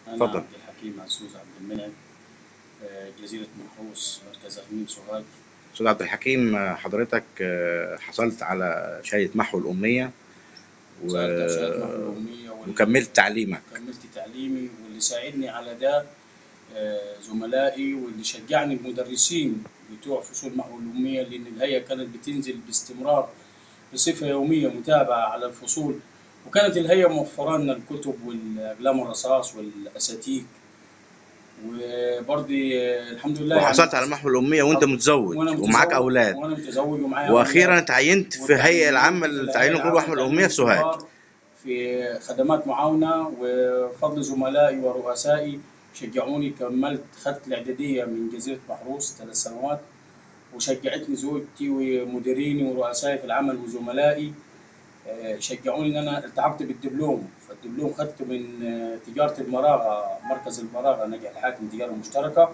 أنا اتفضل. عبد الحكيم عزوز عبد المنعم آه، جزيرة محروس مركز أمين سوهاج استاذ عبد الحكيم آه، حضرتك آه، حصلت على شهاده محو الاميه و... سألت شهادة محو الأمية وال- وكملت تعليمك كملت تعليمي واللي ساعدني على ده آه، زملائي واللي شجعني المدرسين بتوع فصول محو الأمية لأن الهيئة كانت بتنزل باستمرار بصفة يومية متابعة على الفصول وكانت الهيئة موفرة لنا الكتب والأقلام الرصاص والأساتيك وبرضه آه، الحمد لله يعني وحصلت على محو الاميه وانت متزوج وأنا ومعاك متزوج- اولاد وأنا متزوج ومعايا واخيرا أولاد. اتعينت في الهيئه العامه للتعليم الكبير محو الاميه في سوهاج في خدمات معاونة وفضل زملائي ورؤسائي شجعوني كملت خدت الإعدادية من جزيرة محروس ثلاث سنوات وشجعتني زوجتي ومديريني ورؤسائي في العمل وزملائي آه، شجعوني ان انا التحقت بالدبلوم فالدبلوم خدته من آه، تجاره المراغه مركز المراغه نجع الحاكم تجاره مشتركه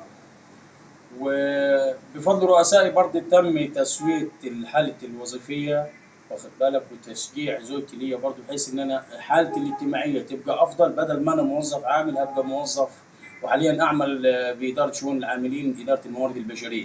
وبفضل رؤسائي برضه تم تسويه الحاله الوظيفيه واخد بالك وتشجيع زوجتي ليا برضه بحيث ان انا حالتي الاجتماعيه تبقى افضل بدل ما انا موظف عامل ابقى موظف وحاليا اعمل آه، باداره شؤون العاملين اداره الموارد البشريه.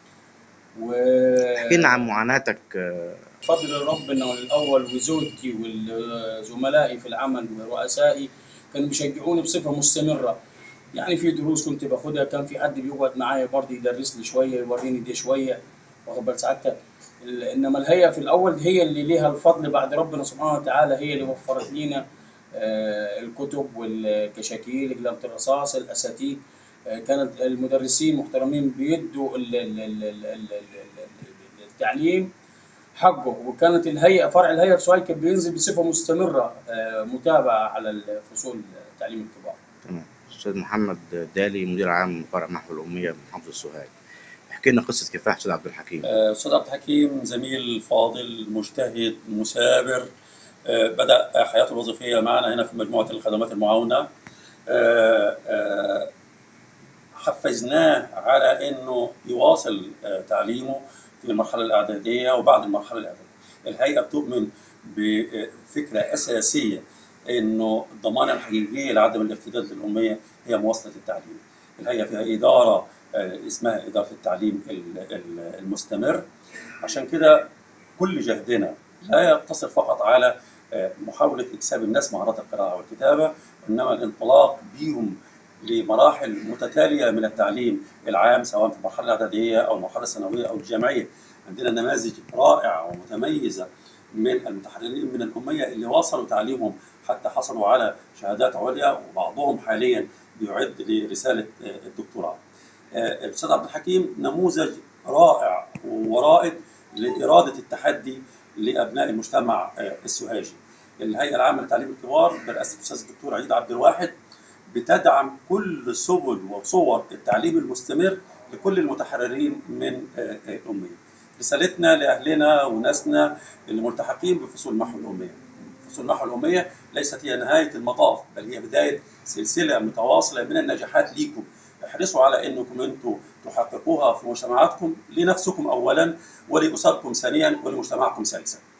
و احكي لنا عن معاناتك آه، بفضل ربنا الاول وزوجتي وزملائي في العمل ورؤسائي كانوا بيشجعوني بصفه مستمره يعني في دروس كنت باخدها كان في حد بيقعد معايا برضه يدرس لي شويه يوريني دي شويه واخد بال سعادتك ال- انما الهيئه في الاول هي اللي ليها الفضل بعد ربنا سبحانه وتعالى هي اللي وفرت لنا آه، الكتب والكشاكيل اقلام الرصاص الاساتيك آه، كانت المدرسين محترمين بيدوا ال- ال- ال- ال- ال- ال- التعليم حقه وكانت الهيئه فرع الهيئه في سوهاج كان بينزل بصفه مستمره آه، متابعه على الفصول التعليم الكبار. تمام استاذ محمد دالي مدير عام فرع محو الاميه بمحافظه سوهاج احكي لنا قصه كفاح استاذ عبد الحكيم آه، أستاذ عبد الحكيم زميل فاضل مجتهد مثابر آه، بدأ حياته الوظيفية معنا هنا في مجموعة الخدمات المعاونة آه، آه، حفزناه على انه يواصل آه، تعليمه في المرحله الاعداديه وبعد المرحله الاعداديه. الهيئه بتؤمن بفكره اساسيه انه الضمانه الحقيقيه لعدم الارتداد للاميه هي مواصله التعليم. الهيئه فيها اداره آه، اسمها اداره التعليم ال- ال- المستمر. عشان كده كل جهدنا لا يقتصر فقط على آه، محاوله اكساب الناس مهارات القراءه والكتابه انما الانطلاق بيهم لمراحل متتاليه من التعليم العام سواء في المرحله الاعداديه او المرحله الثانويه او الجامعيه. عندنا نماذج رائعه ومتميزه من المتحررين من الاميه اللي واصلوا تعليمهم حتى حصلوا على شهادات عليا وبعضهم حاليا بيعد لرساله آه، الدكتوراه. آه، الاستاذ عبد الحكيم نموذج رائع ورائد لاراده التحدي لابناء المجتمع آه، السوهاجي. الهيئه العامه لتعليم الكبار برئاسه الاستاذ الدكتور عيد عبد الواحد بتدعم كل سبل وصور التعليم المستمر لكل المتحررين من آه، آه، الاميه. رسالتنا لاهلنا وناسنا الملتحقين بفصول محو الاميه. فصول محو الاميه ليست هي نهايه المطاف بل هي بدايه سلسله متواصله من النجاحات ليكم. احرصوا على انكم انتم تحققوها في مجتمعاتكم لنفسكم اولا ولاسركم ثانيا ولمجتمعكم ثالثا.